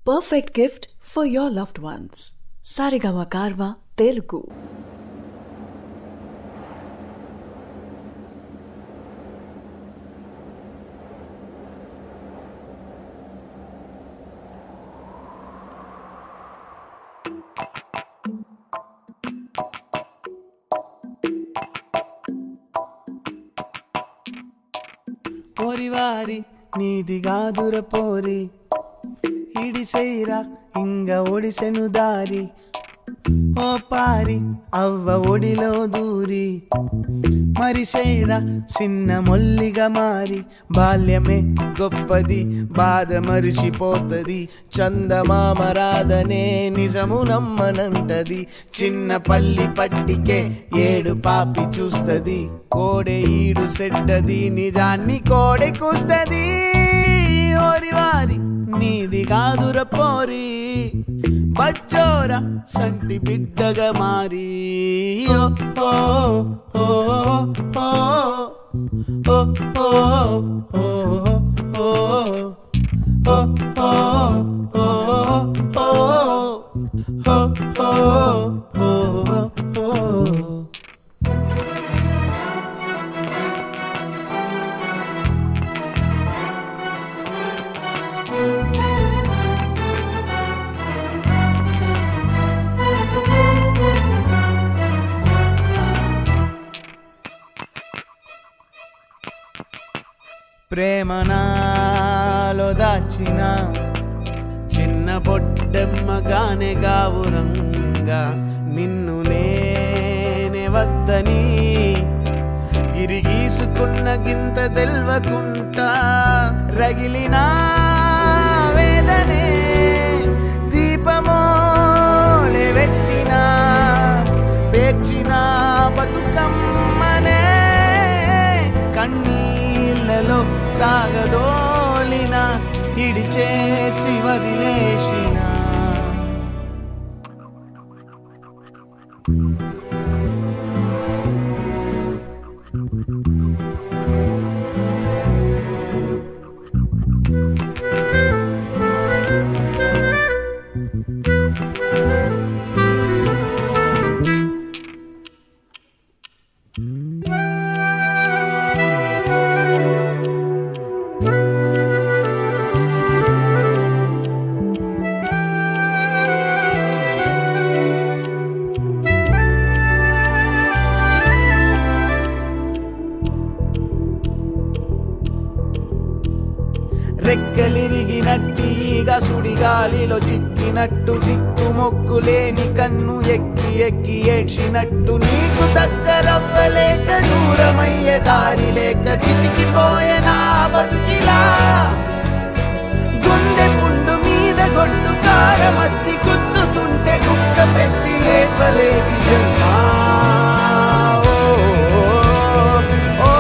perfect gift for your loved ones. Sarigama Karva Telugu. పోరివారి నీది గాదుర పోరి ఇడిసైరా ఇంగ ఒడిసెను దారి ఓ పారి అవ్వ ఒడిలో దూరి మరిసైరా చిన్న మొల్లిగా మారి బాల్యమే గొప్పది బాధ మరిచిపోతది చందమామ రాదనే నిజము నమ్మనంటది చిన్న పల్లి పట్టికే ఏడు పాపి చూస్తది కోడె ఈడు సెట్టది నిజాన్ని కోడె కూస్తది ఓరివారి నీది కాదుర పోరి బచ్చోర సంటి బిడ్డగా మారి ఓ ఓ ఓ ఓ ఓ ఓ ఓ ఓ ప్రేమ నాలో దాచిన చిన్న పొట్టెమ్మగానే గావురంగా నిన్ను నేనే వద్దని ఇరిగీసుకున్న గింత తెల్వకుంటా రగిలిన వేదనే దీపమోలే పెట్టిన పేర్చిన బతుకమ్మనే కన్నీళ్ళలో సాగదోలిన ఇడిచేసి వదిలేసిన రెక్కలిరిగినట్టిగా సుడిగాలిలో చిక్కినట్టు దిక్కు మొక్కులేని కన్ను ఎక్కి ఎక్కి ఏడ్చినట్టు నీకు దగ్గరవ్వలేక దూరమయ్యే దారి లేక చితికిపోయే నా బతుకిలా గుండె పుండు మీద గొడ్డు కారమత్తి గుద్దుతుంటే కుక్క పెట్టి ఏపలేది జన్మా ఓ, ఓ,